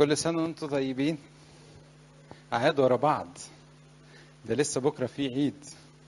كل سنة وانتم طيبين أعياد ورا بعض ده لسه بكرة في عيد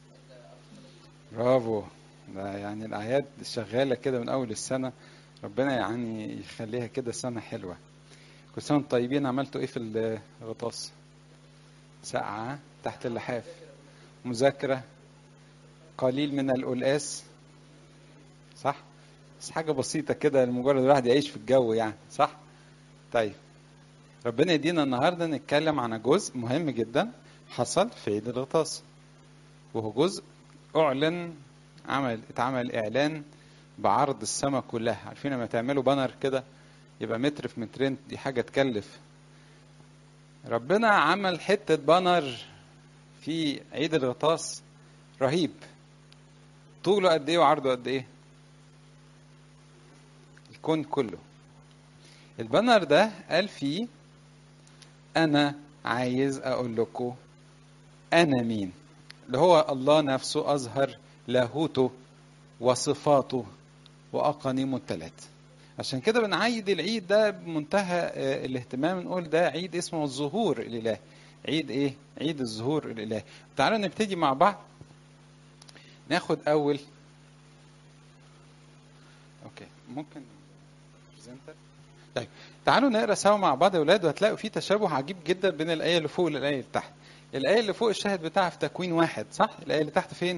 برافو ده يعني الأعياد شغالة كده من أول السنة ربنا يعني يخليها كده سنة حلوة كل سنة وانتم طيبين عملتوا إيه في الغطاس؟ ساعة تحت اللحاف مذاكرة قليل من القلقاس صح؟ بس حاجة بسيطة كده لمجرد الواحد يعيش في الجو يعني صح؟ طيب ربنا يدينا النهاردة نتكلم عن جزء مهم جدا حصل في عيد الغطاس وهو جزء أعلن عمل اتعمل إعلان بعرض السماء كلها عارفين لما تعملوا بانر كده يبقى متر في مترين دي حاجة تكلف ربنا عمل حتة بانر في عيد الغطاس رهيب طوله قد ايه وعرضه قد ايه الكون كله البانر ده قال فيه انا عايز اقول لكم انا مين اللي هو الله نفسه اظهر لاهوته وصفاته واقانيمه الثلاث عشان كده بنعيد العيد ده بمنتهى الاهتمام نقول ده عيد اسمه الظهور الاله عيد ايه عيد الظهور الاله تعالوا نبتدي مع بعض ناخد اول اوكي ممكن بريزنتر طيب تعالوا نقرا سوا مع بعض يا اولاد وهتلاقوا في تشابه عجيب جدا بين الايه اللي فوق والايه اللي تحت الايه اللي فوق الشاهد بتاعها في تكوين واحد صح الايه اللي تحت فين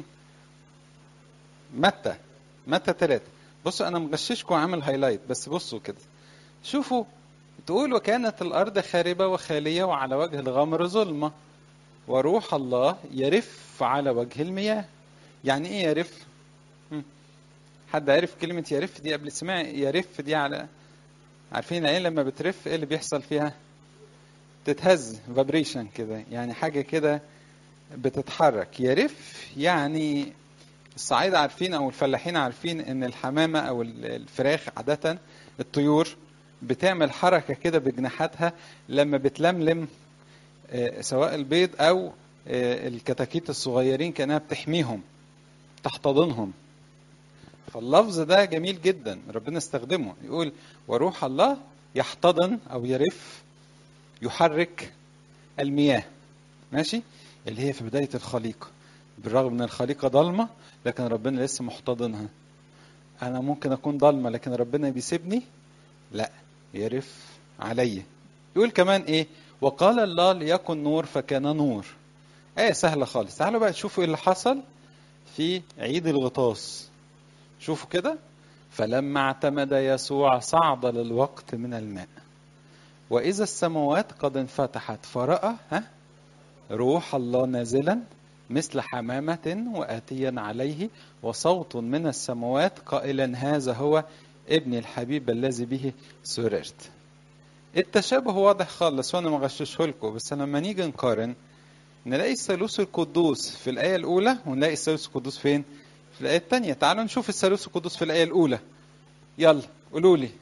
متى متى ثلاثة بصوا انا مغششكم عامل هايلايت بس بصوا كده شوفوا تقول وكانت الارض خاربه وخاليه وعلى وجه الغمر ظلمه وروح الله يرف على وجه المياه يعني ايه يرف حد عرف كلمة يرف دي قبل سمع يرف دي على عارفين العين لما بترف ايه اللي بيحصل فيها تتهز فابريشن كده يعني حاجة كده بتتحرك يرف يعني الصعايدة عارفين او الفلاحين عارفين ان الحمامة او الفراخ عادة الطيور بتعمل حركة كده بجناحاتها لما بتلملم سواء البيض او الكتاكيت الصغيرين كانها بتحميهم تحتضنهم فاللفظ ده جميل جدا ربنا استخدمه يقول وروح الله يحتضن او يرف يحرك المياه ماشي اللي هي في بدايه الخليقه بالرغم ان الخليقه ضلمه لكن ربنا لسه محتضنها انا ممكن اكون ضلمه لكن ربنا بيسيبني لا يرف عليا يقول كمان ايه وقال الله ليكن نور فكان نور ايه سهله خالص تعالوا بقى تشوفوا ايه اللي حصل في عيد الغطاس شوفوا كده فلما اعتمد يسوع صعد للوقت من الماء وإذا السماوات قد انفتحت فرأى ها روح الله نازلا مثل حمامة وآتيا عليه وصوت من السماوات قائلا هذا هو ابن الحبيب الذي به سررت التشابه واضح خالص وانا ما غششه لكم بس لما نيجي نقارن نلاقي الثالوث القدوس في الآية الأولى ونلاقي الثالوث القدوس فين؟ في الآية الثانية تعالوا نشوف الثالوث القدوس في الآية الأولى يلا قولوا لي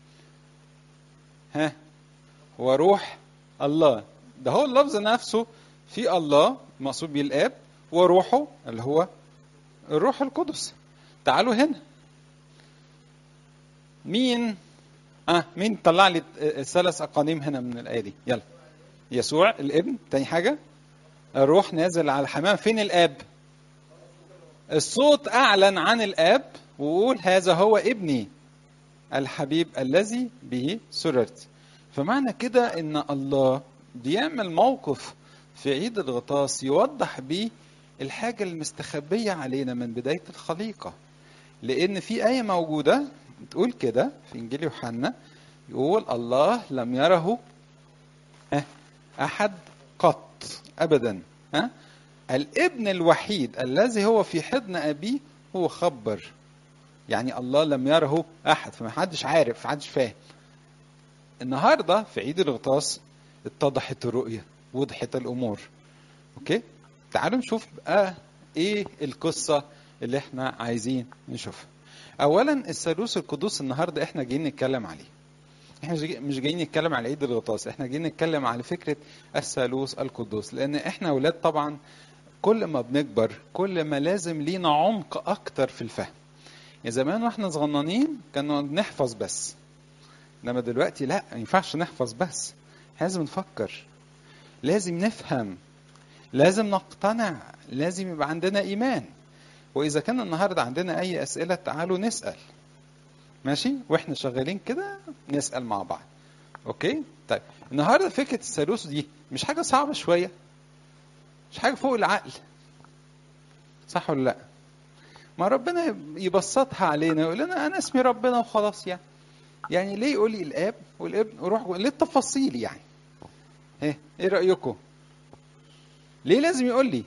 ها وروح الله ده هو اللفظ نفسه في الله مقصود به الآب وروحه اللي هو الروح القدس تعالوا هنا مين اه مين طلع لي الثلاث اقانيم هنا من الايه دي يلا يسوع الابن تاني حاجه الروح نازل على الحمام فين الاب الصوت اعلن عن الاب وقول هذا هو ابني الحبيب الذي به سررت فمعنى كده ان الله بيعمل موقف في عيد الغطاس يوضح بيه الحاجة المستخبية علينا من بداية الخليقة لأن في آية موجودة تقول كده في إنجيل يوحنا يقول الله لم يره أحد قط أبدا ها الابن الوحيد الذي هو في حضن أبيه هو خبر يعني الله لم يره أحد فما حدش عارف ما حدش فاهم النهاردة في عيد الغطاس اتضحت الرؤية وضحت الأمور أوكي تعالوا نشوف بقى إيه القصة اللي إحنا عايزين نشوفها أولا الثالوث القدوس النهاردة إحنا جايين نتكلم عليه احنا مش جايين نتكلم على عيد الغطاس احنا جايين نتكلم على فكره الثالوث القدوس لان احنا اولاد طبعا كل ما بنكبر كل ما لازم لينا عمق اكتر في الفهم يعني زمان واحنا صغننين كنا بنحفظ بس انما دلوقتي لا ما ينفعش نحفظ بس لازم نفكر لازم نفهم لازم نقتنع لازم يبقى عندنا ايمان واذا كان النهارده عندنا اي اسئله تعالوا نسال ماشي واحنا شغالين كده نسال مع بعض اوكي طيب النهارده فكره الثالوث دي مش حاجه صعبه شويه مش حاجه فوق العقل صح ولا لا ما ربنا يبسطها علينا يقول لنا انا اسمي ربنا وخلاص يعني يعني ليه يقول لي الاب والابن وروح ليه التفاصيل يعني ايه ايه رايكم ليه لازم يقول لي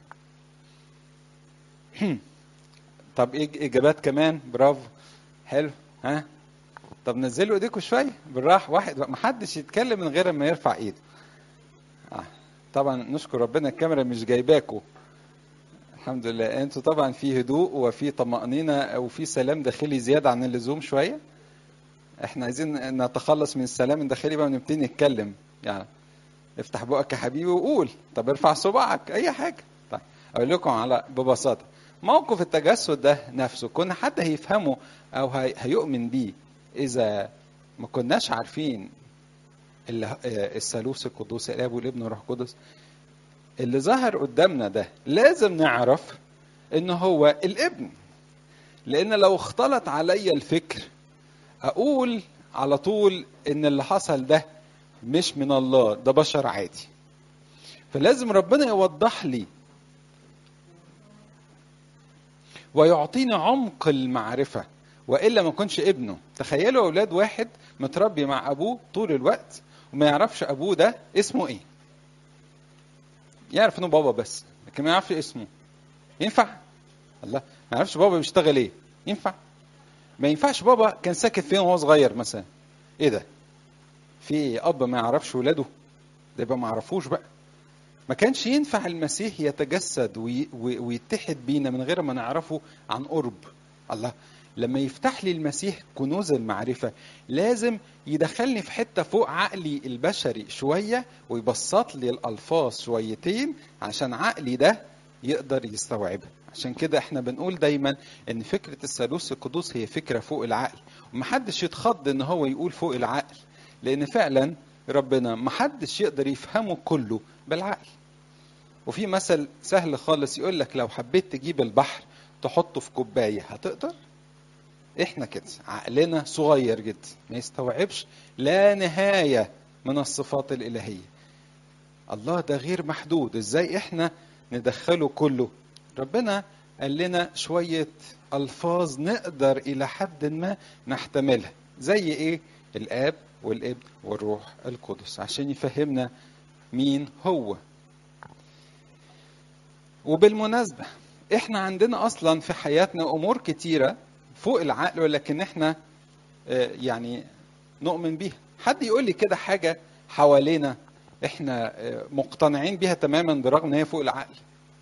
طب ايه اجابات كمان برافو حلو ها طب نزلوا ايديكم شويه بالراحه واحد ما حدش يتكلم من غير ما يرفع ايده آه. طبعا نشكر ربنا الكاميرا مش جايباكم الحمد لله انتوا طبعا في هدوء وفي طمأنينة وفي سلام داخلي زيادة عن اللزوم شوية احنا عايزين نتخلص من السلام الداخلي بقى ونبتدي نتكلم يعني افتح بقك يا حبيبي وقول طب ارفع صباعك اي حاجة طيب اقول لكم على ببساطة موقف التجسد ده نفسه كنا حد هيفهمه او هي هيؤمن بيه اذا ما كناش عارفين الثالوث القدوس الاب والابن والروح القدس اللي ظهر قدامنا ده لازم نعرف ان هو الابن لان لو اختلط عليا الفكر اقول على طول ان اللي حصل ده مش من الله ده بشر عادي فلازم ربنا يوضح لي ويعطيني عمق المعرفة وإلا ما كنش ابنه تخيلوا أولاد واحد متربي مع أبوه طول الوقت وما يعرفش أبوه ده اسمه إيه يعرف انه بابا بس لكن ما يعرفش اسمه ينفع الله ما يعرفش بابا بيشتغل ايه ينفع ما ينفعش بابا كان ساكت فين وهو صغير مثلا ايه ده في اب ما يعرفش ولاده ده يبقى ما يعرفوش بقى ما كانش ينفع المسيح يتجسد وي... ويتحد بينا من غير ما نعرفه عن قرب الله لما يفتح لي المسيح كنوز المعرفة لازم يدخلني في حتة فوق عقلي البشري شوية ويبسط لي الألفاظ شويتين عشان عقلي ده يقدر يستوعبها عشان كده احنا بنقول دايما ان فكرة الثالوث القدوس هي فكرة فوق العقل ومحدش يتخض ان هو يقول فوق العقل لان فعلا ربنا محدش يقدر يفهمه كله بالعقل وفي مثل سهل خالص يقول لك لو حبيت تجيب البحر تحطه في كوباية هتقدر احنا كده عقلنا صغير جدا ما يستوعبش لا نهاية من الصفات الإلهية الله ده غير محدود ازاي احنا ندخله كله ربنا قال لنا شوية ألفاظ نقدر إلى حد ما نحتملها زي إيه الآب والابن والروح القدس عشان يفهمنا مين هو وبالمناسبة احنا عندنا أصلا في حياتنا أمور كتيرة فوق العقل ولكن احنا يعني نؤمن بيها حد يقول لي كده حاجة حوالينا احنا مقتنعين بيها تماما برغم ان هي فوق العقل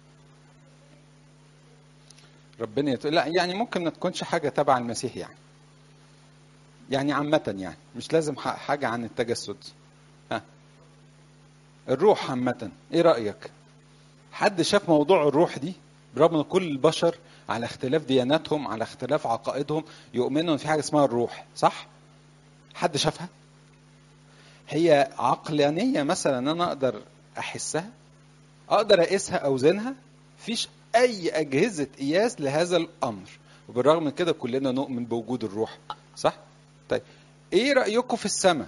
ربنا يتقول لا يعني ممكن ما تكونش حاجة تبع المسيح يعني يعني عامة يعني مش لازم حاجة عن التجسد ها الروح عامة ايه رأيك حد شاف موضوع الروح دي برغم ان كل البشر على اختلاف دياناتهم على اختلاف عقائدهم يؤمنوا ان في حاجه اسمها الروح صح حد شافها هي عقلانيه مثلا ان انا اقدر احسها اقدر اقيسها اوزنها فيش اي اجهزه قياس لهذا الامر وبالرغم من كده كلنا نؤمن بوجود الروح صح طيب ايه رايكم في السماء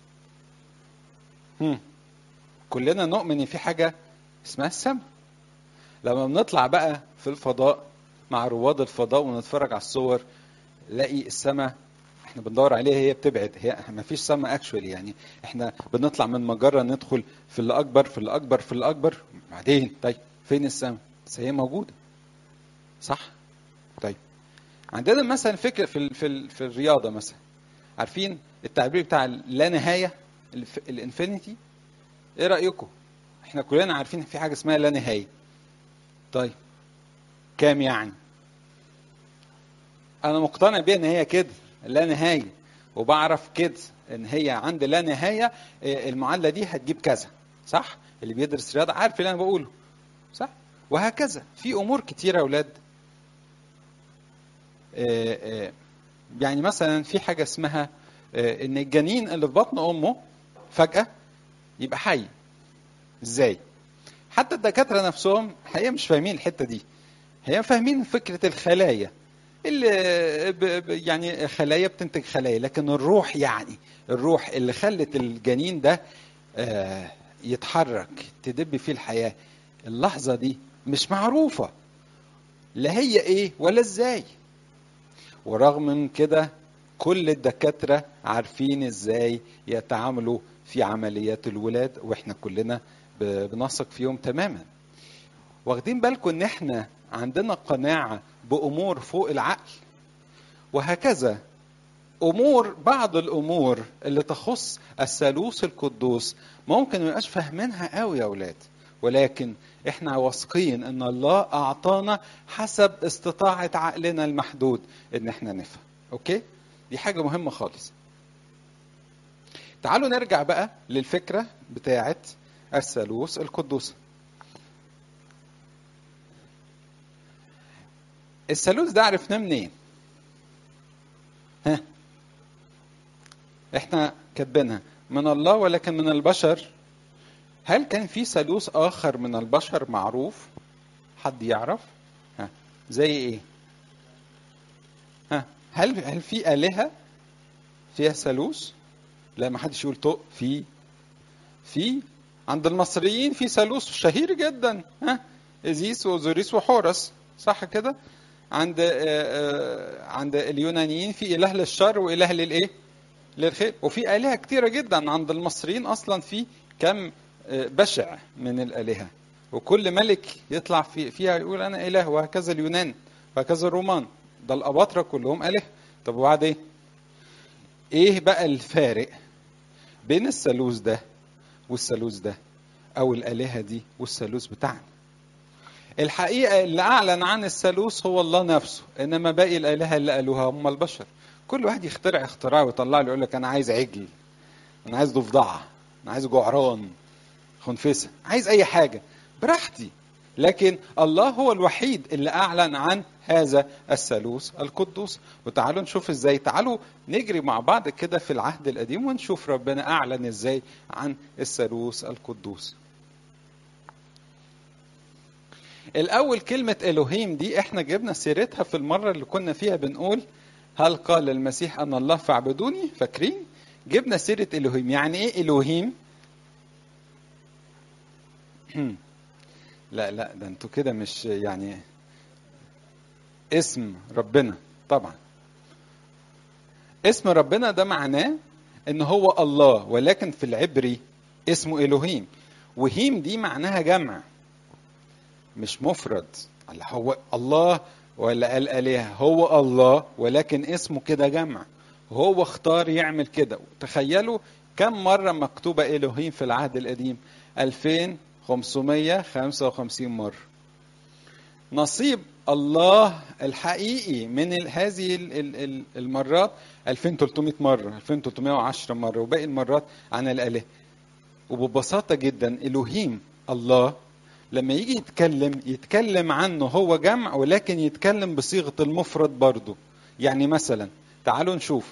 هم. كلنا نؤمن ان في حاجه اسمها السماء لما بنطلع بقى في الفضاء مع رواد الفضاء ونتفرج على الصور نلاقي السماء احنا بندور عليها هي بتبعد هي ما فيش سماء اكشولي يعني احنا بنطلع من مجره ندخل في اللي اكبر في اللي اكبر في اللي اكبر بعدين طيب فين السماء بس هي موجوده صح طيب عندنا مثلا فكره في ال في ال في الرياضه مثلا عارفين التعبير بتاع لا نهايه الانفينيتي ايه رايكم احنا كلنا عارفين في حاجه اسمها لا نهايه طيب كام يعني انا مقتنع بيها ان هي كده لا نهايه وبعرف كده ان هي عند لا نهايه المعادله دي هتجيب كذا صح اللي بيدرس رياضه عارف اللي انا بقوله صح وهكذا في امور كتيره يا اولاد يعني مثلا في حاجه اسمها ان الجنين اللي في بطن امه فجاه يبقى حي ازاي حتى الدكاتره نفسهم حقيقه مش فاهمين الحته دي هي فاهمين فكره الخلايا اللي ب... ب... يعني خلايا بتنتج خلايا لكن الروح يعني الروح اللي خلت الجنين ده آه يتحرك تدب فيه الحياه اللحظه دي مش معروفه لا هي ايه ولا ازاي ورغم من كده كل الدكاتره عارفين ازاي يتعاملوا في عمليات الولاد واحنا كلنا بنثق فيهم تماما واخدين بالكم ان احنا عندنا قناعه بامور فوق العقل وهكذا امور بعض الامور اللي تخص الثالوث القدوس ممكن ما يبقاش فاهمينها قوي يا اولاد ولكن احنا واثقين ان الله اعطانا حسب استطاعه عقلنا المحدود ان احنا نفهم اوكي دي حاجه مهمه خالص تعالوا نرجع بقى للفكره بتاعه الثالوث القدوس الثالوث ده عرفناه منين ها احنا كاتبينها من الله ولكن من البشر هل كان في ثالوث اخر من البشر معروف حد يعرف ها زي ايه ها هل هل في الهه فيها ثالوث لا ما حدش يقول طق في في عند المصريين في ثالوث شهير جدا ها ازيس واوزوريس وحورس صح كده عند عند اليونانيين في اله للشر واله للايه للخير وفي الهه كتيره جدا عند المصريين اصلا في كم بشع من الالهه وكل ملك يطلع في فيها يقول انا اله وهكذا اليونان وهكذا الرومان ده الاباطره كلهم اله طب وبعدين ايه بقى الفارق بين الثالوث ده والثالوث ده او الالهه دي والثالوث بتاعنا الحقيقه اللي اعلن عن الثالوث هو الله نفسه انما باقي الالهه اللي قالوها هم البشر كل واحد يخترع اختراع ويطلع له يقول لك انا عايز عجل انا عايز ضفدعه انا عايز جعران خنفسه عايز اي حاجه براحتي لكن الله هو الوحيد اللي اعلن عن هذا الثالوث القدوس وتعالوا نشوف ازاي تعالوا نجري مع بعض كده في العهد القديم ونشوف ربنا اعلن ازاي عن الثالوث القدوس الاول كلمه الوهيم دي احنا جبنا سيرتها في المره اللي كنا فيها بنقول هل قال المسيح ان الله فاعبدوني فاكرين جبنا سيره الوهيم يعني ايه الوهيم لا لا ده انتوا كده مش يعني اسم ربنا طبعا اسم ربنا ده معناه ان هو الله ولكن في العبري اسمه الوهيم وهيم دي معناها جمع مش مفرد هو الله ولا الالهه هو الله ولكن اسمه كده جمع هو اختار يعمل كده تخيلوا كم مره مكتوبه الوهيم في العهد القديم 2555 مره نصيب الله الحقيقي من هذه المرات 2300 مره 2310 مره وباقي المرات عن الاله وببساطه جدا الوهيم الله لما يجي يتكلم يتكلم عنه هو جمع ولكن يتكلم بصيغه المفرد برضه يعني مثلا تعالوا نشوف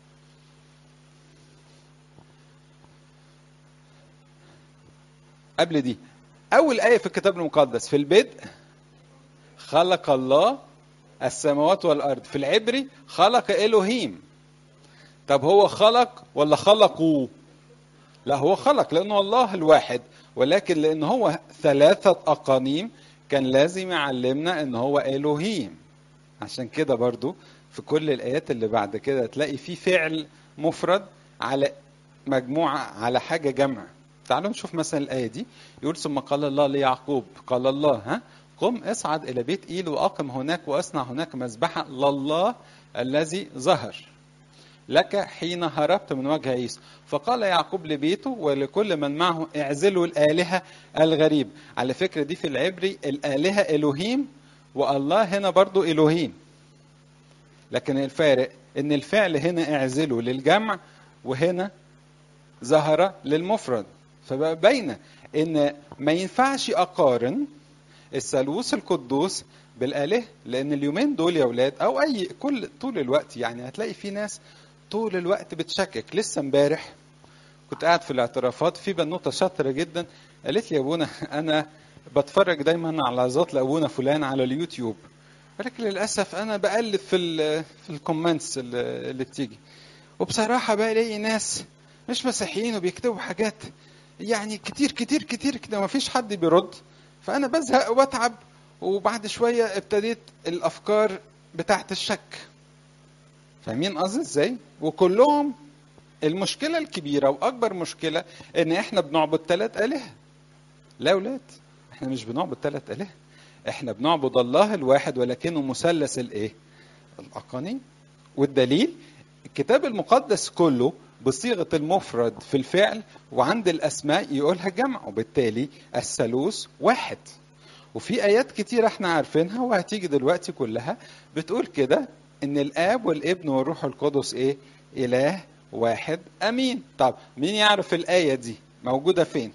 قبل دي اول ايه في الكتاب المقدس في البدء خلق الله السماوات والارض في العبري خلق الوهيم طب هو خلق ولا خلقوا لا هو خلق لانه الله الواحد ولكن لان هو ثلاثه اقانيم كان لازم يعلمنا ان هو الوهيم عشان كده برضو في كل الايات اللي بعد كده تلاقي في فعل مفرد على مجموعه على حاجه جمع تعالوا نشوف مثلا الايه دي يقول ثم قال الله ليعقوب قال الله ها قم اصعد الى بيت ايل واقم هناك واصنع هناك مذبحه لله الذي ظهر لك حين هربت من وجه عيسى فقال يعقوب لبيته ولكل من معه اعزلوا الالهه الغريب على فكره دي في العبري الالهه الوهيم والله هنا برضو الوهيم لكن الفارق ان الفعل هنا اعزله للجمع وهنا ظهر للمفرد فبقى باينه ان ما ينفعش اقارن الثالوث القدوس بالاله لان اليومين دول يا اولاد او اي كل طول الوقت يعني هتلاقي في ناس طول الوقت بتشكك لسه امبارح كنت قاعد في الاعترافات في بنوته شاطره جدا قالت لي يا ابونا انا بتفرج دايما على عظات لابونا فلان على اليوتيوب ولكن للاسف انا بقلب في ال في الكومنتس اللي اللي بتيجي وبصراحه بلاقي ناس مش مسيحيين وبيكتبوا حاجات يعني كتير كتير كتير كده ما فيش حد بيرد فانا بزهق وبتعب وبعد شويه ابتديت الافكار بتاعت الشك فاهمين قصدي ازاي وكلهم المشكله الكبيره واكبر مشكله ان احنا بنعبد ثلاث الهه لا اولاد احنا مش بنعبد ثلاث الهه احنا بنعبد الله الواحد ولكنه مثلث الايه الاقانيم والدليل الكتاب المقدس كله بصيغه المفرد في الفعل وعند الاسماء يقولها جمع وبالتالي الثالوث واحد وفي ايات كتير احنا عارفينها وهتيجي دلوقتي كلها بتقول كده ان الاب والابن والروح القدس ايه اله واحد امين طب مين يعرف الايه دي موجوده فين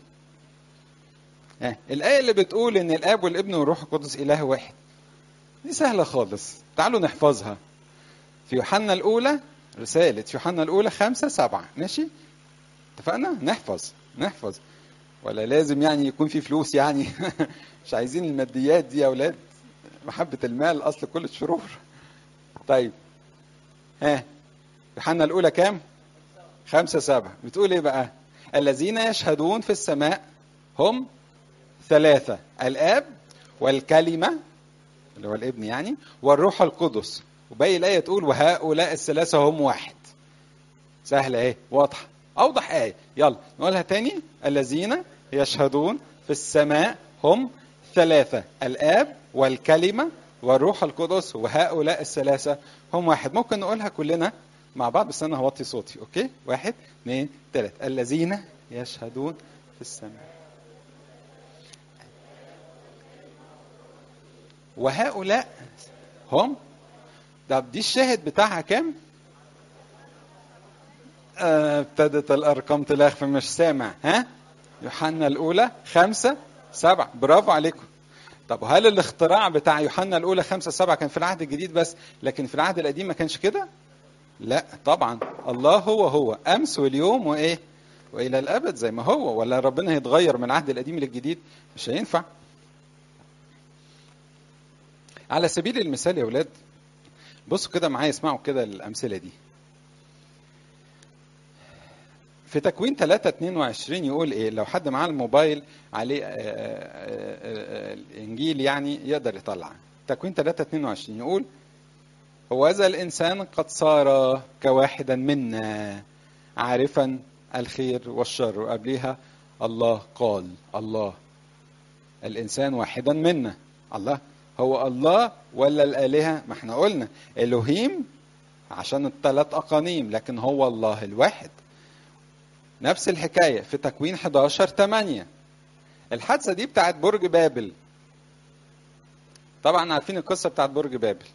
آه. الآية اللي بتقول إن الآب والابن والروح القدس إله واحد دي سهلة خالص تعالوا نحفظها في يوحنا الأولى رسالة يوحنا الأولى خمسة سبعة ماشي اتفقنا نحفظ نحفظ ولا لازم يعني يكون في فلوس يعني مش عايزين الماديات دي يا أولاد محبة المال أصل كل الشرور طيب ها يوحنا الأولى كام؟ خمسة سبعة بتقول إيه بقى؟ الذين يشهدون في السماء هم ثلاثة الآب والكلمة اللي هو الابن يعني والروح القدس وباقي الآية تقول وهؤلاء الثلاثة هم واحد سهلة ايه واضحة أوضح آية يلا نقولها تاني الذين يشهدون في السماء هم ثلاثة الآب والكلمة والروح القدس وهؤلاء الثلاثة هم واحد ممكن نقولها كلنا مع بعض بس أنا هوطي صوتي أوكي واحد اثنين ثلاثة الذين يشهدون في السماء وهؤلاء هم طب دي الشاهد بتاعها كام؟ آه، ابتدت الارقام تلاخف مش سامع ها؟ يوحنا الاولى خمسة سبعة برافو عليكم طب هل الاختراع بتاع يوحنا الاولى خمسة سبعة كان في العهد الجديد بس لكن في العهد القديم ما كانش كده؟ لا طبعا الله هو هو امس واليوم وايه؟ والى الابد زي ما هو ولا ربنا هيتغير من العهد القديم للجديد مش هينفع على سبيل المثال يا ولاد بصوا كده معايا اسمعوا كده الامثله دي في تكوين 3 22 يقول ايه لو حد معاه الموبايل عليه آه، آه، آه، الانجيل يعني يقدر يطلع تكوين 3 22 يقول هو هذا الانسان قد صار كواحدا منا عارفا الخير والشر وقبليها الله قال الله الانسان واحدا منا الله هو الله ولا الآلهة ما احنا قلنا إلهيم عشان الثلاث أقانيم لكن هو الله الواحد نفس الحكاية في تكوين 11 8 الحادثة دي بتاعت برج بابل طبعا عارفين القصة بتاعت برج بابل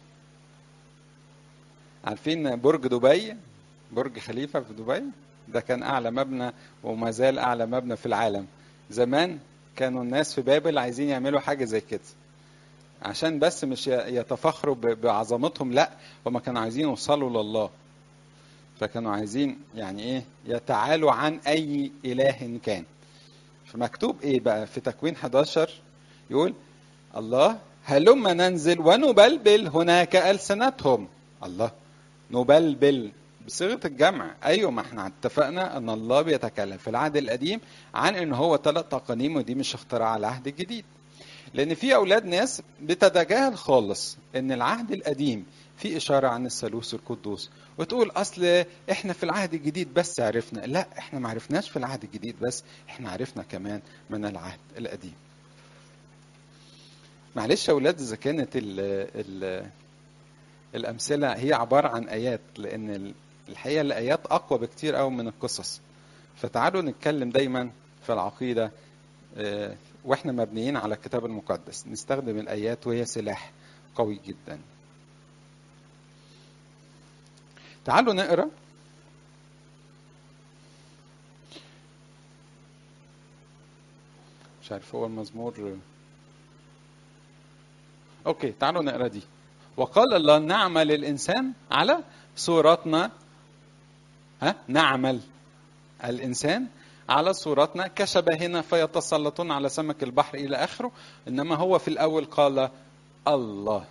عارفين برج دبي برج خليفة في دبي ده كان أعلى مبنى وما زال أعلى مبنى في العالم زمان كانوا الناس في بابل عايزين يعملوا حاجة زي كده عشان بس مش يتفخروا بعظمتهم لا هم كانوا عايزين يوصلوا لله فكانوا عايزين يعني ايه يتعالوا عن اي اله كان فمكتوب ايه بقى في تكوين 11 يقول الله هلم ننزل ونبلبل هناك ألسنتهم الله نبلبل بصيغة الجمع أيوة ما احنا اتفقنا أن الله بيتكلم في العهد القديم عن أن هو ثلاث تقانيم ودي مش اختراع العهد الجديد لان في اولاد ناس بتتجاهل خالص ان العهد القديم في اشاره عن الثالوث القدوس وتقول اصل احنا في العهد الجديد بس عرفنا لا احنا ما عرفناش في العهد الجديد بس احنا عرفنا كمان من العهد القديم معلش يا اولاد اذا كانت ال ال الامثله هي عباره عن ايات لان الحقيقه الايات اقوى بكتير قوي من القصص فتعالوا نتكلم دايما في العقيده واحنا مبنيين على الكتاب المقدس نستخدم الايات وهي سلاح قوي جدا تعالوا نقرا مش عارف هو المزمور اوكي تعالوا نقرا دي وقال الله نعمل الانسان على صورتنا ها نعمل الإنسان على صورتنا كشبهنا فيتسلطون على سمك البحر إلى آخره إنما هو في الأول قال الله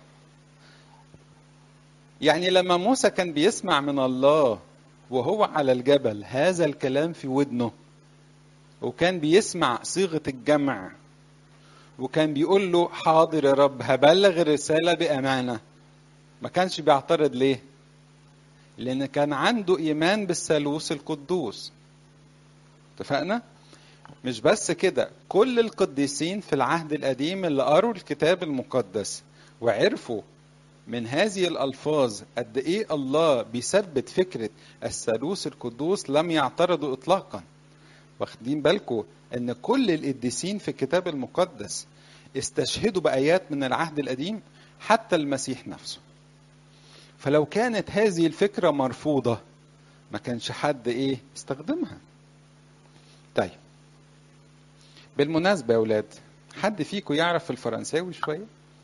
يعني لما موسى كان بيسمع من الله وهو على الجبل هذا الكلام في ودنه وكان بيسمع صيغة الجمع وكان بيقول له حاضر يا رب هبلغ الرسالة بأمانة ما كانش بيعترض ليه لأن كان عنده إيمان بالثالوث القدوس اتفقنا مش بس كده كل القديسين في العهد القديم اللي قروا الكتاب المقدس وعرفوا من هذه الألفاظ قد إيه الله بيثبت فكرة الثالوث القدوس لم يعترضوا إطلاقا واخدين بالكم ان كل القديسين في الكتاب المقدس استشهدوا بايات من العهد القديم حتى المسيح نفسه فلو كانت هذه الفكره مرفوضه ما كانش حد ايه استخدمها طيب بالمناسبه يا اولاد حد فيكم يعرف الفرنساوي شويه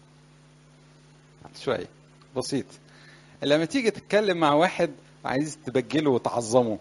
شويه بسيط لما تيجي تتكلم مع واحد عايز تبجله وتعظمه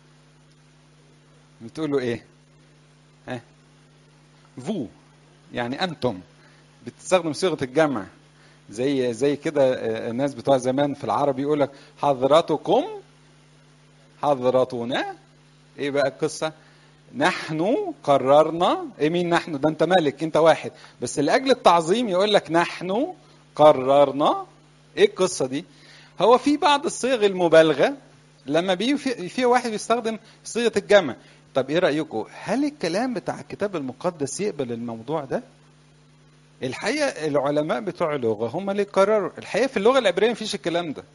بتقولوا ايه ها فو يعني انتم بتستخدم صيغه الجمع زي زي كده الناس بتوع زمان في العربي يقول لك حضراتكم حضراتنا ايه بقى القصه نحن قررنا ايه مين نحن ده انت ملك انت واحد بس لاجل التعظيم يقول لك نحن قررنا ايه القصه دي هو في بعض الصيغ المبالغه لما بيجي في, في واحد بيستخدم صيغه الجمع طب ايه رايكم هل الكلام بتاع الكتاب المقدس يقبل الموضوع ده الحقيقه العلماء بتوع اللغه هم اللي قرروا الحقيقه في اللغه العبريه مفيش الكلام ده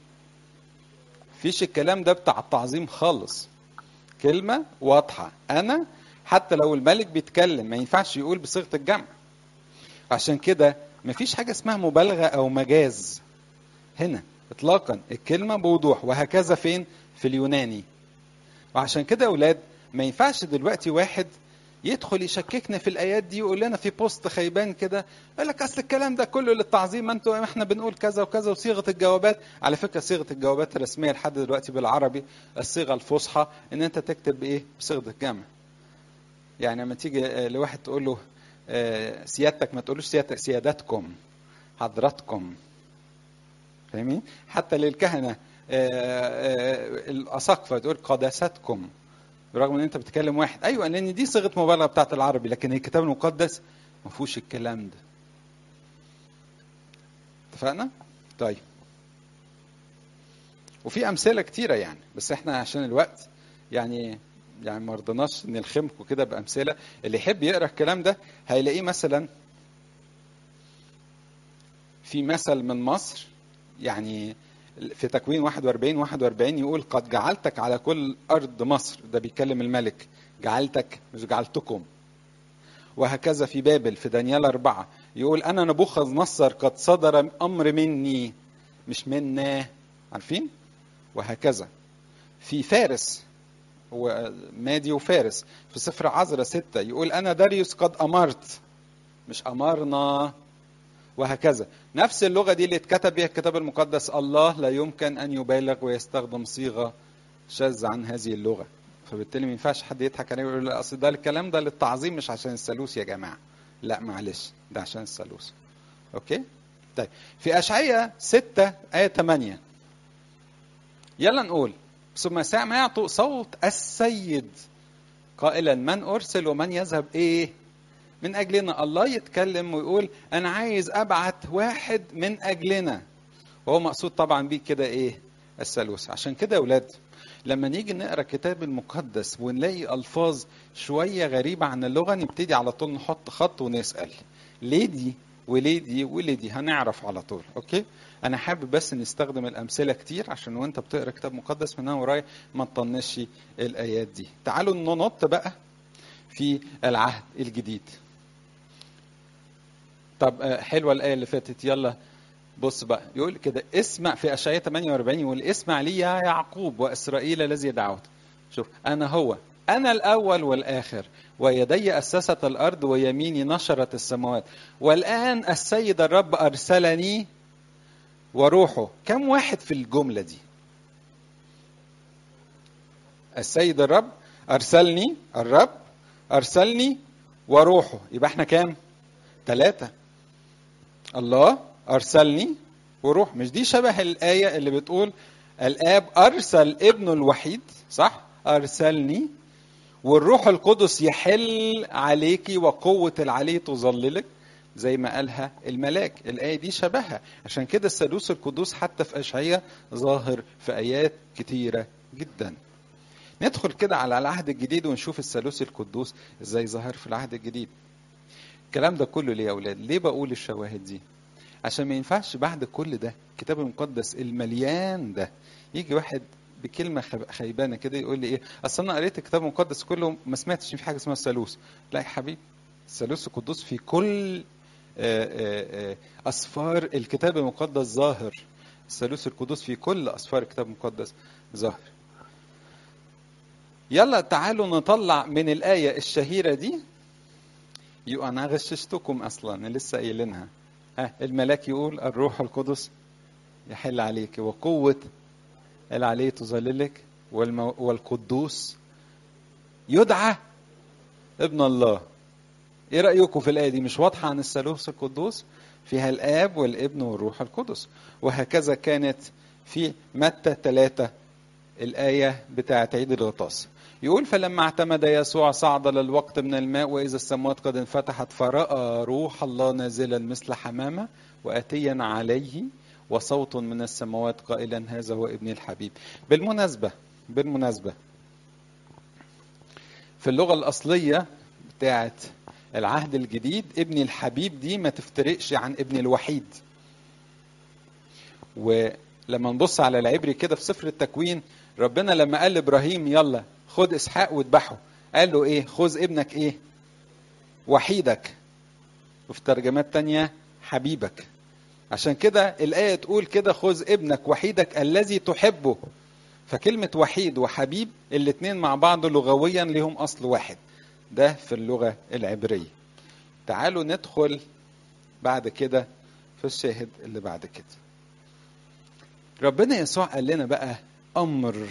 مفيش الكلام ده بتاع التعظيم خالص كلمه واضحه انا حتى لو الملك بيتكلم ما ينفعش يقول بصيغه الجمع عشان كده مفيش حاجه اسمها مبالغه او مجاز هنا اطلاقا الكلمه بوضوح وهكذا فين في اليوناني وعشان كده يا اولاد ما ينفعش دلوقتي واحد يدخل يشككنا في الايات دي ويقول لنا في بوست خيبان كده يقول لك اصل الكلام ده كله للتعظيم ما انتوا احنا بنقول كذا وكذا وصيغه الجوابات على فكره صيغه الجوابات الرسميه لحد دلوقتي بالعربي الصيغه الفصحى ان انت تكتب ايه بصيغه الجمع يعني لما تيجي لواحد تقول له سيادتك ما تقولوش سيادتك سيادتكم حضراتكم فاهمين حتى للكهنه الاساقفه تقول قداستكم برغم ان انت بتكلم واحد ايوه لان دي صيغه مبالغه بتاعت العربي لكن الكتاب المقدس ما فيهوش الكلام ده اتفقنا طيب وفي امثله كتيره يعني بس احنا عشان الوقت يعني يعني ما رضيناش نلخمكم كده بامثله اللي يحب يقرا الكلام ده هيلاقيه مثلا في مثل من مصر يعني في تكوين 41 41 يقول قد جعلتك على كل ارض مصر ده بيتكلم الملك جعلتك مش جعلتكم وهكذا في بابل في دانيال أربعة يقول أنا نبوخذ نصر قد صدر أمر مني مش منا عارفين وهكذا في فارس ومادي وفارس في سفر عزرة ستة يقول أنا داريوس قد أمرت مش أمرنا وهكذا نفس اللغة دي اللي اتكتب بها الكتاب المقدس الله لا يمكن أن يبالغ ويستخدم صيغة شاذة عن هذه اللغة فبالتالي ما ينفعش حد يضحك عليه ويقول لا اصل ده الكلام ده للتعظيم مش عشان الثالوث يا جماعه لا معلش ده عشان الثالوث اوكي طيب في اشعياء 6 ايه 8 يلا نقول ثم سمعت صوت السيد قائلا من ارسل ومن يذهب ايه من اجلنا الله يتكلم ويقول انا عايز ابعت واحد من اجلنا وهو مقصود طبعا بيه كده ايه الثالوث عشان كده يا اولاد لما نيجي نقرا الكتاب المقدس ونلاقي الفاظ شويه غريبه عن اللغه نبتدي على طول نحط خط ونسال ليه دي وليه دي وليه دي هنعرف على طول اوكي انا حابب بس نستخدم الامثله كتير عشان وانت بتقرا كتاب مقدس من هنا ورايا ما تطنش الايات دي تعالوا ننط بقى في العهد الجديد طب حلوه الايه اللي فاتت يلا بص بقى يقول كده اسمع في اشعياء 48 يقول اسمع لي يا يعقوب واسرائيل الذي دعوت شوف انا هو انا الاول والاخر ويدي اسست الارض ويميني نشرت السماوات والان السيد الرب ارسلني وروحه كم واحد في الجمله دي السيد الرب ارسلني الرب ارسلني وروحه يبقى احنا كام ثلاثة الله ارسلني وروح مش دي شبه الايه اللي بتقول الاب ارسل ابنه الوحيد صح ارسلني والروح القدس يحل عليك وقوه العلي تظللك زي ما قالها الملاك الآية دي شبهها عشان كده الثالوث القدوس حتى في أشعية ظاهر في آيات كتيرة جدا ندخل كده على العهد الجديد ونشوف الثالوث القدوس ازاي ظهر في العهد الجديد الكلام ده كله ليه يا اولاد ليه بقول الشواهد دي عشان ما ينفعش بعد كل ده الكتاب المقدس المليان ده يجي واحد بكلمه خيبانه كده يقول لي ايه اصل انا قريت الكتاب المقدس كله ما سمعتش في حاجه اسمها الثالوث لا يا حبيبي الثالوث القدوس في كل اسفار الكتاب المقدس ظاهر الثالوث القدوس في كل اسفار الكتاب المقدس ظاهر يلا تعالوا نطلع من الآية الشهيرة دي يبقى أنا غششتكم أصلا لسه قايلينها ها الملاك يقول الروح القدس يحل عليك وقوة العلي تظللك والمو... والقدوس يدعى ابن الله ايه رأيكم في الآية دي مش واضحة عن الثالوث القدوس فيها الآب والابن والروح القدس وهكذا كانت في متى ثلاثة الآية بتاعة عيد الغطاس يقول فلما اعتمد يسوع صعد للوقت من الماء وإذا السماوات قد انفتحت فرأى روح الله نازلا مثل حمامة وآتيا عليه وصوت من السماوات قائلا هذا هو ابني الحبيب بالمناسبة بالمناسبة في اللغة الأصلية بتاعة العهد الجديد ابني الحبيب دي ما تفترقش عن ابني الوحيد ولما نبص على العبري كده في سفر التكوين ربنا لما قال لابراهيم يلا خد اسحاق واذبحه قال له ايه خذ ابنك ايه وحيدك وفي ترجمات تانية حبيبك عشان كده الآية تقول كده خذ ابنك وحيدك الذي تحبه فكلمة وحيد وحبيب الاتنين مع بعض لغويا لهم أصل واحد ده في اللغة العبرية تعالوا ندخل بعد كده في الشاهد اللي بعد كده ربنا يسوع قال لنا بقى أمر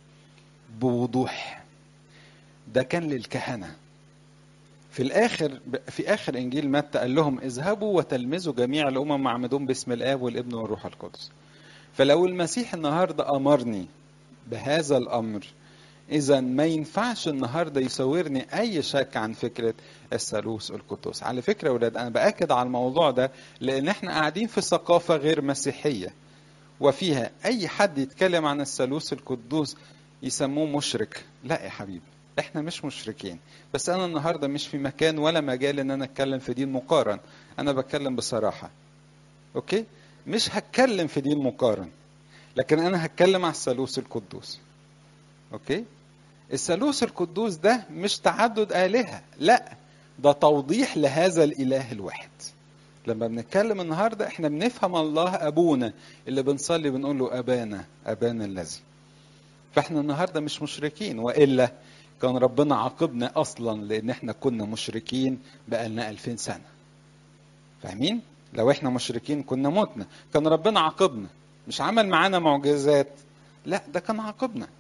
بوضوح ده كان للكهنة في الآخر في آخر إنجيل متى قال لهم اذهبوا وتلمذوا جميع الأمم معمدون باسم الآب والابن والروح القدس فلو المسيح النهارده أمرني بهذا الأمر إذا ما ينفعش النهارده يصورني أي شك عن فكرة الثالوث القدوس. على فكرة يا ولاد أنا بأكد على الموضوع ده لأن إحنا قاعدين في ثقافة غير مسيحية وفيها أي حد يتكلم عن الثالوث القدوس يسموه مشرك. لا يا حبيبي احنا مش مشركين بس انا النهارده مش في مكان ولا مجال ان انا اتكلم في دين مقارن انا بتكلم بصراحه اوكي مش هتكلم في دين مقارن لكن انا هتكلم على الثالوث القدوس اوكي الثالوث القدوس ده مش تعدد الهه لا ده توضيح لهذا الاله الواحد لما بنتكلم النهارده احنا بنفهم الله ابونا اللي بنصلي بنقول له ابانا ابانا الذي فاحنا النهارده مش مشركين والا كان ربنا عاقبنا اصلا لان احنا كنا مشركين بقالنا 2000 سنه فاهمين لو احنا مشركين كنا متنا كان ربنا عاقبنا مش عمل معانا معجزات لا ده كان عاقبنا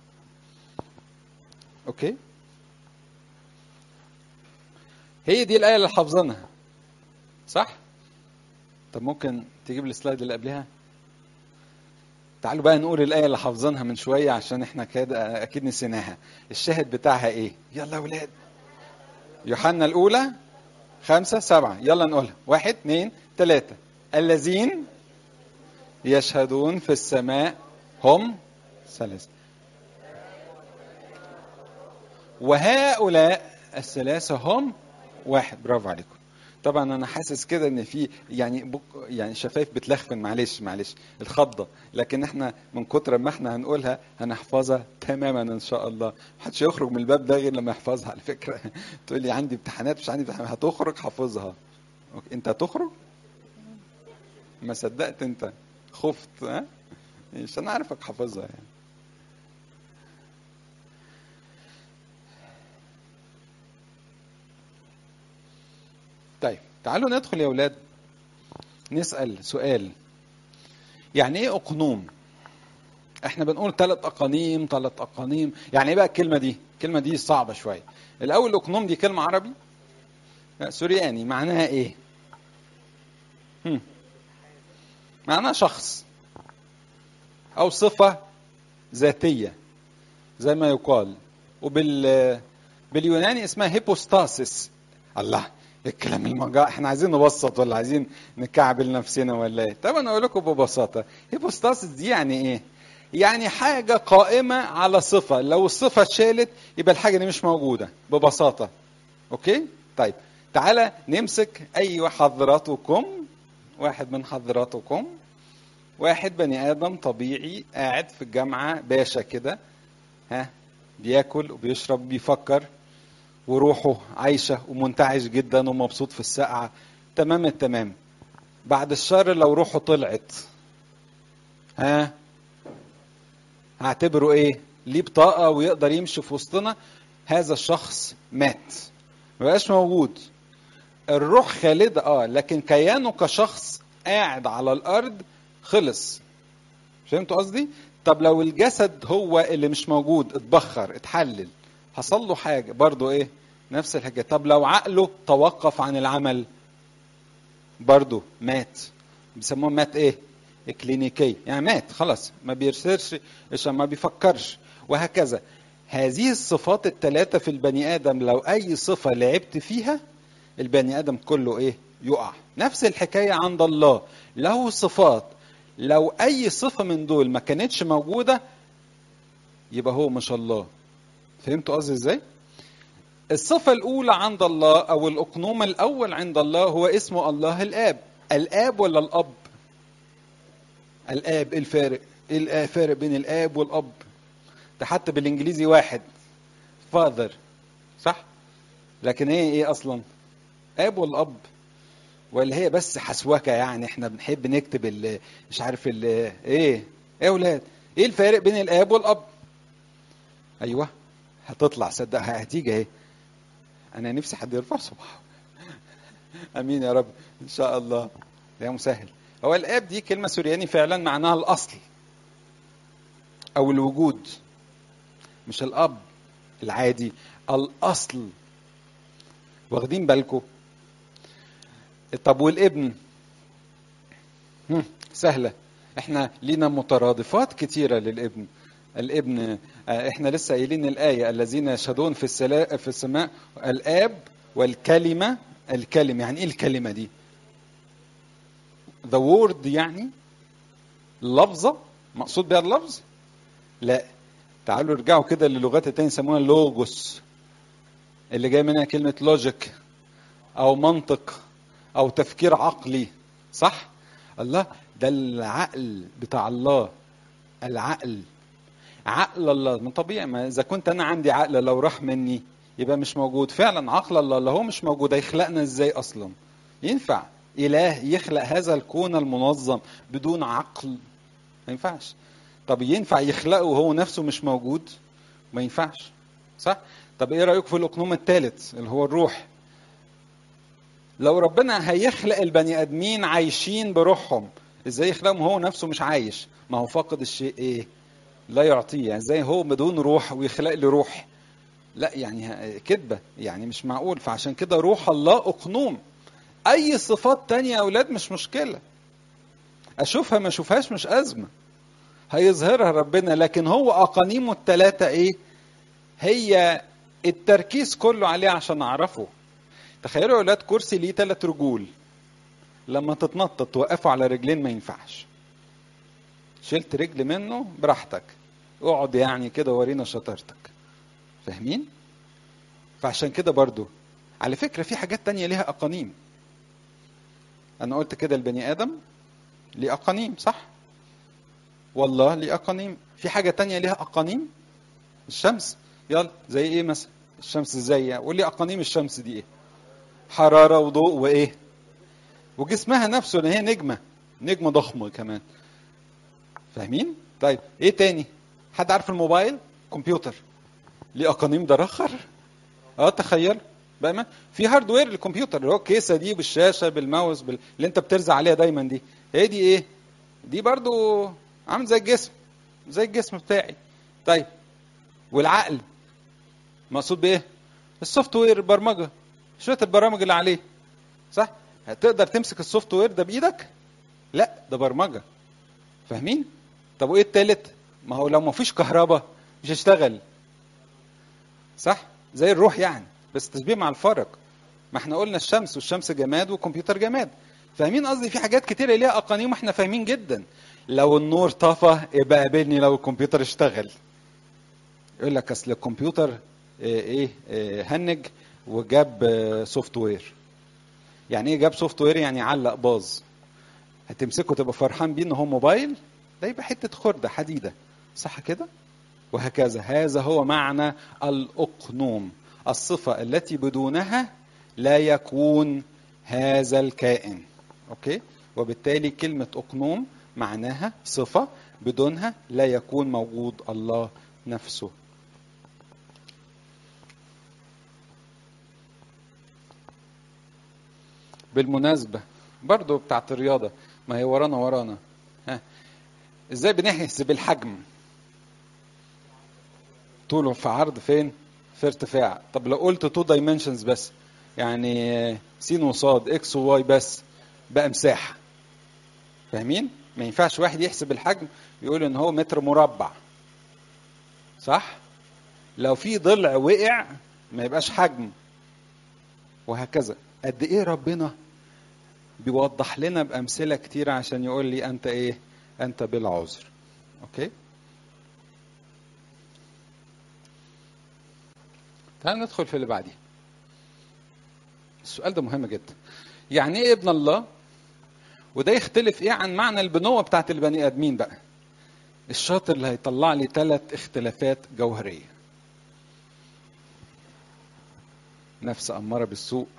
اوكي هي دي الايه اللي حافظينها صح طب ممكن تجيب السلايد اللي قبلها تعالوا بقى نقول الآية اللي حافظينها من شوية عشان احنا كده أكيد نسيناها. الشاهد بتاعها إيه؟ يلا يا ولاد. يوحنا الأولى خمسة سبعة يلا نقولها واحد اثنين ثلاثة الذين يشهدون في السماء هم ثلاثة وهؤلاء الثلاثة هم واحد برافو عليكم طبعا انا حاسس كده ان في يعني بك يعني شفايف بتلخفن معلش معلش الخضه لكن احنا من كتر ما احنا هنقولها هنحفظها تماما ان شاء الله محدش يخرج من الباب ده غير لما يحفظها على فكره تقول لي عندي امتحانات مش عندي امتحانات هتخرج حافظها انت هتخرج ما صدقت انت خفت ها مش انا عارفك حافظها يعني طيب تعالوا ندخل يا اولاد نسال سؤال يعني ايه اقنوم احنا بنقول ثلاث اقانيم ثلاث اقانيم يعني ايه بقى الكلمه دي الكلمه دي صعبه شويه الاول اقنوم دي كلمه عربي لا سورياني معناها ايه هم. معناها شخص او صفه ذاتيه زي ما يقال وبال باليوناني اسمها هيبوستاسيس الله الكلام المجا احنا عايزين نبسط ولا عايزين نكعبل نفسنا ولا ايه طب انا اقول لكم ببساطه هيبوستاسيس دي يعني ايه يعني حاجه قائمه على صفه لو الصفه اتشالت يبقى الحاجه دي مش موجوده ببساطه اوكي طيب تعالى نمسك اي حضراتكم واحد من حضراتكم واحد بني ادم طبيعي قاعد في الجامعه باشا كده ها بياكل وبيشرب بيفكر وروحه عايشه ومنتعش جدا ومبسوط في السقعه تمام التمام بعد الشر لو روحه طلعت ها هعتبره ايه ليه بطاقه ويقدر يمشي في وسطنا هذا الشخص مات مبقاش موجود الروح خالدة اه لكن كيانه كشخص قاعد على الارض خلص فهمتوا قصدي طب لو الجسد هو اللي مش موجود اتبخر اتحلل حصل له حاجه برضه ايه نفس الحاجه طب لو عقله توقف عن العمل برضه مات بيسموه مات ايه كلينيكي يعني مات خلاص ما بيرسلش ما بيفكرش وهكذا هذه الصفات الثلاثة في البني آدم لو أي صفة لعبت فيها البني آدم كله إيه؟ يقع. نفس الحكاية عند الله، له صفات لو أي صفة من دول ما كانتش موجودة يبقى هو مش الله. فهمتوا قصدي إزاي؟ الصفة الأولى عند الله أو الأقنوم الأول عند الله هو اسمه الله الآب. الآب ولا الأب؟ الآب إيه الفارق؟ إيه الفارق بين الآب والأب؟ ده حتى بالانجليزي واحد فاذر صح لكن هي ايه اصلا اب والاب ولا هي بس حسوكه يعني احنا بنحب نكتب ال مش عارف ال ايه ايه يا اولاد ايه الفارق بين الاب والاب ايوه هتطلع صدق هتيجي اهي انا نفسي حد يرفع صباحه امين يا رب ان شاء الله يا مسهل هو الاب دي كلمه سورياني فعلا معناها الاصل او الوجود مش الاب العادي الاصل واخدين بالكم طب والابن هم، سهله احنا لينا مترادفات كتيره للابن الابن آه، احنا لسه قايلين الايه الذين يشهدون في السلا في السماء الاب والكلمه الكلمه يعني ايه الكلمه دي ذا وورد يعني اللفظه مقصود بها اللفظ لا تعالوا ارجعوا كده للغات التانية يسموها لوجوس اللي جاي منها كلمة لوجيك أو منطق أو تفكير عقلي صح؟ الله ده العقل بتاع الله العقل عقل الله من طبيعي ما إذا كنت أنا عندي عقل لو راح مني يبقى مش موجود فعلا عقل الله لو هو مش موجود هيخلقنا ازاي أصلا ينفع إله يخلق هذا الكون المنظم بدون عقل ما ينفعش طب ينفع يخلقه وهو نفسه مش موجود ما ينفعش صح طب ايه رايك في الاقنوم الثالث اللي هو الروح لو ربنا هيخلق البني ادمين عايشين بروحهم ازاي يخلقهم هو نفسه مش عايش ما هو فاقد الشيء ايه لا يعطيه يعني ازاي هو بدون روح ويخلق لي روح لا يعني كذبه يعني مش معقول فعشان كده روح الله اقنوم اي صفات تانية يا اولاد مش مشكله اشوفها ما اشوفهاش مش ازمه هيظهرها ربنا لكن هو اقانيمه الثلاثه ايه هي التركيز كله عليه عشان اعرفه تخيلوا يا اولاد كرسي ليه ثلاث رجول لما تتنطط توقفه على رجلين ما ينفعش شلت رجل منه براحتك اقعد يعني كده ورينا شطارتك فاهمين فعشان كده برضو على فكرة في حاجات تانية ليها أقانيم أنا قلت كده البني آدم ليه أقانيم صح والله ليه أقانيم في حاجة تانية ليها أقانيم الشمس يلا زي إيه مثلا الشمس ازاي يعني قول لي أقانيم الشمس دي إيه حرارة وضوء وإيه وجسمها نفسه لأن هي نجمة نجمة ضخمة كمان فاهمين طيب إيه تاني حد عارف الموبايل كمبيوتر ليه أقانيم ده رخر اه تخيل بقى في هاردوير للكمبيوتر اللي هو الكيسه دي بالشاشه بالماوس بال... اللي انت بترزع عليها دايما دي هي دي ايه دي برضو عامل زي الجسم زي الجسم بتاعي طيب والعقل مقصود بايه السوفت وير البرمجه شويه البرامج اللي عليه صح هتقدر تمسك السوفت وير ده بايدك لا ده برمجه فاهمين طب وايه التالت ما هو لو ما فيش كهرباء مش هيشتغل صح زي الروح يعني بس تشبيه مع الفرق ما احنا قلنا الشمس والشمس جماد والكمبيوتر جماد فاهمين قصدي في حاجات كتيره ليها اقانيم واحنا فاهمين جدا لو النور طفى يبقى قابلني لو الكمبيوتر اشتغل يقول لك اصل الكمبيوتر ايه, إيه, إيه هنج وجاب سوفت وير يعني ايه جاب سوفت وير يعني علق باظ هتمسكه تبقى فرحان بيه ان هو موبايل ده يبقى حته خرده حديده صح كده وهكذا هذا هو معنى الاقنوم الصفه التي بدونها لا يكون هذا الكائن اوكي وبالتالي كلمه اقنوم معناها صفه بدونها لا يكون موجود الله نفسه بالمناسبة برضو بتاعت الرياضة ما هي ورانا ورانا ها ازاي بنحسب الحجم طوله في عرض فين في ارتفاع طب لو قلت تو دايمنشنز بس يعني س وصاد اكس وواي بس بقى مساحة فاهمين ما ينفعش واحد يحسب الحجم يقول ان هو متر مربع صح لو في ضلع وقع ما يبقاش حجم وهكذا قد ايه ربنا بيوضح لنا بامثله كتيره عشان يقول لي انت ايه انت بلا عذر اوكي تعال ندخل في اللي بعديه السؤال ده مهم جدا يعني ايه ابن الله وده يختلف ايه عن معنى البنوه بتاعت البني ادمين بقى الشاطر اللي هيطلع لي ثلاث اختلافات جوهريه نفس اماره بالسوء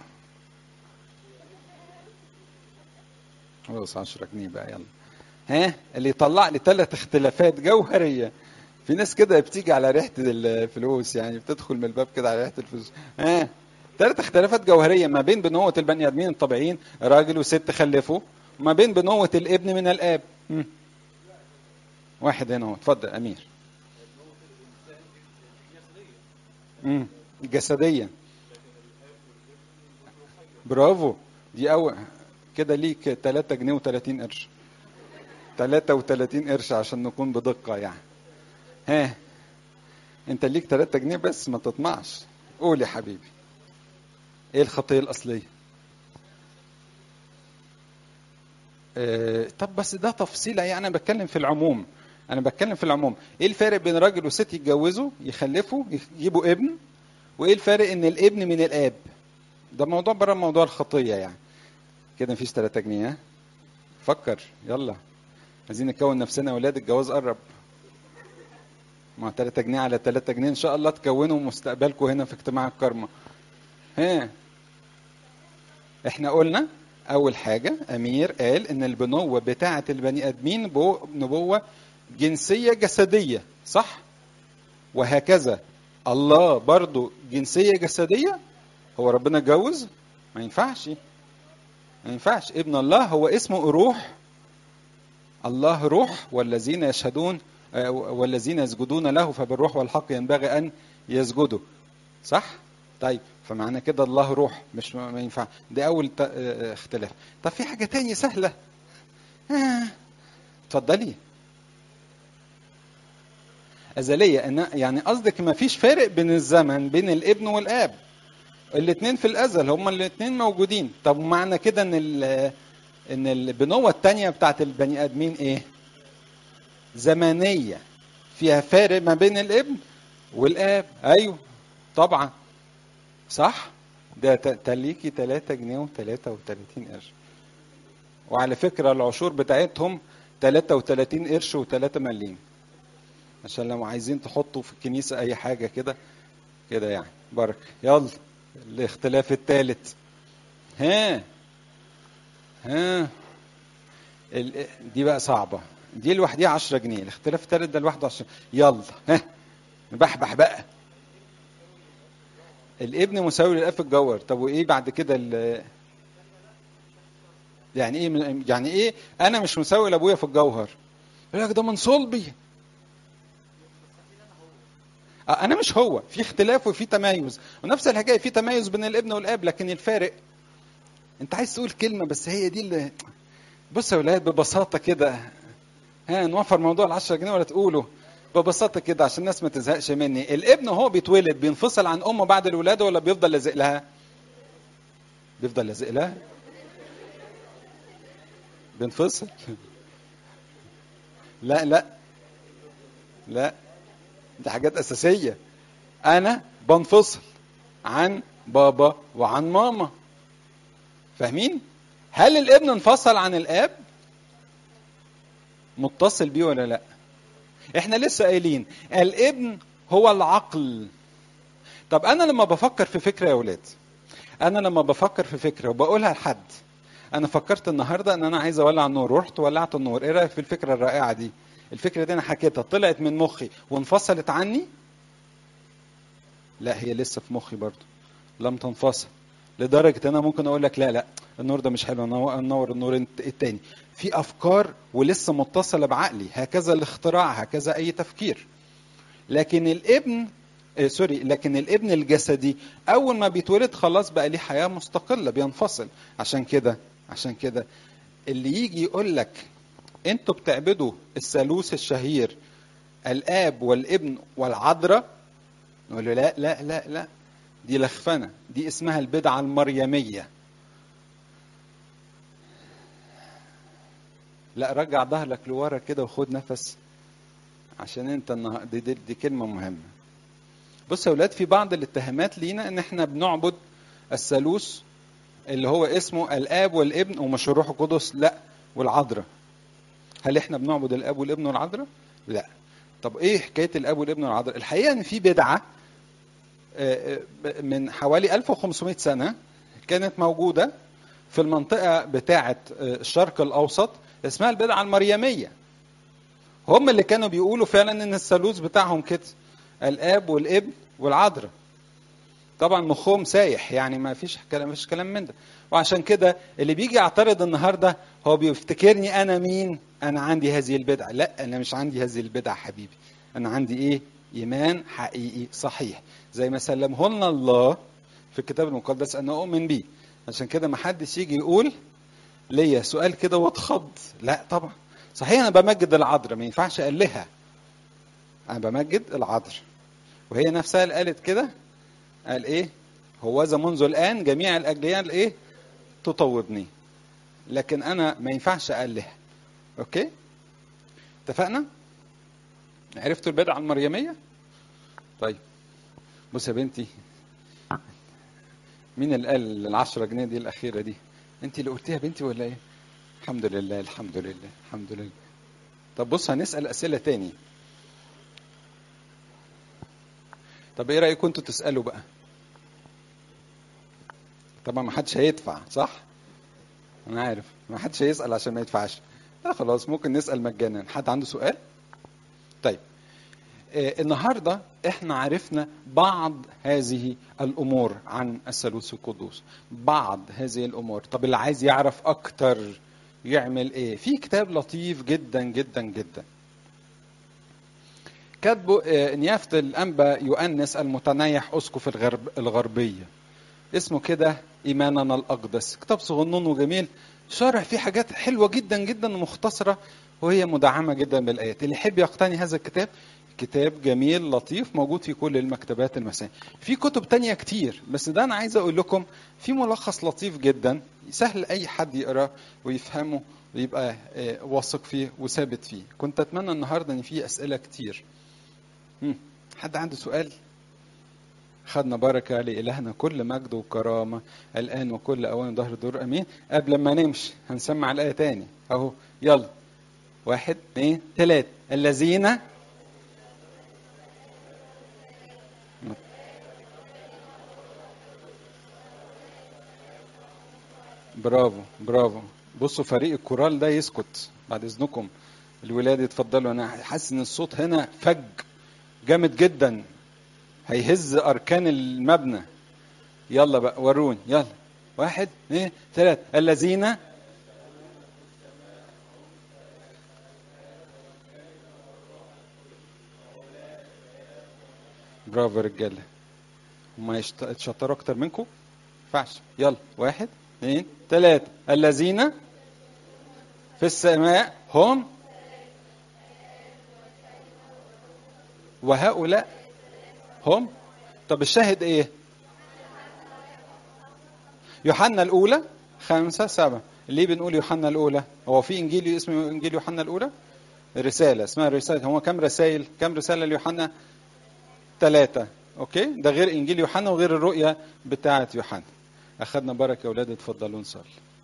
خلاص 10 جنيه بقى يلا ها اللي يطلع لي ثلاث اختلافات جوهريه في ناس كده بتيجي على ريحه الفلوس يعني بتدخل من الباب كده على ريحه الفلوس ها ثلاث اختلافات جوهريه ما بين بنوه البني ادمين الطبيعيين راجل وست خلفوا وما بين بنوه الابن من الاب م. واحد هنا اهو اتفضل امير امم جسديا برافو دي اول كده ليك 3 جنيه و30 قرش 33 قرش عشان نكون بدقة يعني ها انت ليك 3 جنيه بس ما تطمعش قول يا حبيبي ايه الخطية الأصلية اه طب بس ده تفصيلة يعني أنا بتكلم في العموم أنا بتكلم في العموم إيه الفارق بين راجل وست يتجوزوا يخلفوا يجيبوا ابن وإيه الفارق إن الابن من الآب ده موضوع بره موضوع الخطية يعني كده مفيش 3 جنيه ها فكر يلا عايزين نكون نفسنا اولاد الجواز قرب مع 3 جنيه على 3 جنيه ان شاء الله تكونوا مستقبلكم هنا في اجتماع الكرمة ها احنا قلنا اول حاجة امير قال ان البنوة بتاعة البني ادمين نبوة جنسية جسدية صح وهكذا الله برضو جنسية جسدية هو ربنا اتجوز ما ينفعش ما ينفعش ابن الله هو اسمه روح الله روح والذين يشهدون والذين يسجدون له فبالروح والحق ينبغي ان يسجدوا صح طيب فمعنى كده الله روح مش ما ينفع ده اول اختلاف طب في حاجه تانية سهله اتفضلي أزلية إن يعني قصدك ما فيش فارق بين الزمن بين الابن والآب الاثنين في الأزل هما الاثنين موجودين طب معنى كده إن إن البنوة التانية بتاعت البني آدمين إيه؟ زمنية فيها فارق ما بين الابن والآب أيوه طبعا صح؟ ده تليكي 3 جنيه و33 قرش وعلى فكرة العشور بتاعتهم 33 قرش و3 مليم عشان لو عايزين تحطوا في الكنيسة أي حاجة كده كده يعني بركة يلا الاختلاف الثالث ها ها ال... دي بقى صعبة دي لوحديها 10 جنيه الاختلاف الثالث ده لوحده 10 يلا ها نبحبح بقى الابن مساوي للاب في الجوهر طب وايه بعد كده ال... يعني ايه يعني ايه انا مش مساوي لابويا في الجوهر يقول لك ده من صلبي انا مش هو في اختلاف وفي تمايز ونفس الحكايه في تمايز بين الابن والاب لكن الفارق انت عايز تقول كلمه بس هي دي اللي بص يا ولاد ببساطه كده ها نوفر موضوع ال 10 جنيه ولا تقوله ببساطه كده عشان الناس ما تزهقش مني الابن وهو بيتولد بينفصل عن امه بعد الولاده ولا بيفضل لازق لها بيفضل لازق لها بينفصل لا لا لا دي حاجات اساسيه انا بنفصل عن بابا وعن ماما فاهمين هل الابن انفصل عن الاب متصل بيه ولا لا احنا لسه قايلين الابن هو العقل طب انا لما بفكر في فكره يا ولاد انا لما بفكر في فكره وبقولها لحد انا فكرت النهارده ان انا عايز اولع النور رحت ولعت النور ايه رايك في الفكره الرائعه دي الفكره دي انا حكيتها طلعت من مخي وانفصلت عني لا هي لسه في مخي برضو لم تنفصل لدرجه انا ممكن اقول لك لا لا النور ده مش حلو نور النور التاني في افكار ولسه متصله بعقلي هكذا الاختراع هكذا اي تفكير لكن الابن آه سوري لكن الابن الجسدي اول ما بيتولد خلاص بقى ليه حياه مستقله بينفصل عشان كده عشان كده اللي يجي يقول لك انتوا بتعبدوا الثالوث الشهير الاب والابن والعذراء نقول له لا لا لا لا دي لخفنه دي اسمها البدعه المريميه لا رجع ظهرك لورا كده وخد نفس عشان انت النهار دي, دي, دي كلمه مهمه بص يا اولاد في بعض الاتهامات لينا ان احنا بنعبد الثالوث اللي هو اسمه الاب والابن ومش الروح القدس لا والعذراء هل احنا بنعبد الاب والابن والعذراء لا طب ايه حكايه الاب والابن والعذراء الحقيقه ان في بدعه من حوالي 1500 سنه كانت موجوده في المنطقه بتاعه الشرق الاوسط اسمها البدعه المريميه هم اللي كانوا بيقولوا فعلا ان الثالوث بتاعهم كده الاب والابن والعذراء طبعا مخهم سايح يعني ما فيش كلام مفيش كلام من ده وعشان كده اللي بيجي يعترض النهارده هو بيفتكرني انا مين انا عندي هذه البدعه لا انا مش عندي هذه البدعه حبيبي انا عندي ايه ايمان حقيقي صحيح زي ما سلمه لنا الله في الكتاب المقدس انا اؤمن بيه عشان كده ما حدش يجي يقول ليا سؤال كده واتخض لا طبعا صحيح انا بمجد العذراء ما ينفعش اقلها انا بمجد العذراء وهي نفسها اللي قالت كده قال ايه هوذا منذ الان جميع الاجيال ايه تطوبني لكن انا ما ينفعش اقلها اوكي اتفقنا عرفتوا البدعه المريميه طيب بص يا بنتي مين اللي قال العشرة جنيه دي الأخيرة دي؟ أنت اللي قلتيها بنتي ولا إيه؟ الحمد لله الحمد لله الحمد لله. طب بص هنسأل أسئلة تاني. طب إيه رأيكم أنتوا تسألوا بقى؟ طبعا ما حدش هيدفع صح؟ أنا عارف ما حدش هيسأل عشان ما يدفعش. لا خلاص ممكن نسأل مجانا. حد عنده سؤال؟ طيب آه النهارده احنا عرفنا بعض هذه الامور عن الثالوث القدوس بعض هذه الامور طب اللي عايز يعرف اكتر يعمل ايه في كتاب لطيف جدا جدا جدا كاتبه آه نيافة الأنبا يؤنس المتنيح أسقف الغرب الغربية اسمه كده إيماننا الأقدس كتاب صغنون وجميل شارح فيه حاجات حلوة جدا جدا ومختصرة وهي مدعمة جدا بالآيات اللي يحب يقتني هذا الكتاب كتاب جميل لطيف موجود في كل المكتبات المسيحية في كتب تانية كتير بس ده أنا عايز أقول لكم في ملخص لطيف جدا سهل أي حد يقراه ويفهمه ويبقى واثق فيه وثابت فيه كنت أتمنى النهاردة إن في أسئلة كتير حد عنده سؤال خدنا بركة لإلهنا كل مجد وكرامة الآن وكل أوان ظهر دور أمين قبل ما نمشي هنسمع الآية تاني أهو يلا واحد اثنين ثلاثة الذين برافو برافو بصوا فريق الكورال ده يسكت بعد اذنكم الولاد يتفضلوا انا حاسس ان الصوت هنا فج جامد جدا هيهز اركان المبنى يلا بقى وروني يلا واحد اثنين ثلاثة الذين برافو يا رجاله هما يشت- يتشطروا اكتر منكم ينفعش يلا واحد اثنين ثلاثة الذين في السماء هم وهؤلاء هم طب الشاهد ايه يوحنا الاولى خمسة سبعة ليه بنقول يوحنا الاولى هو في انجيل اسمه انجيل يوحنا الاولى رسالة اسمها رسالة هو كم رسائل كم رسالة ليوحنا ثلاثة اوكي ده غير انجيل يوحنا وغير الرؤية بتاعة يوحنا اخذنا بركة يا اولاد اتفضلوا نصلي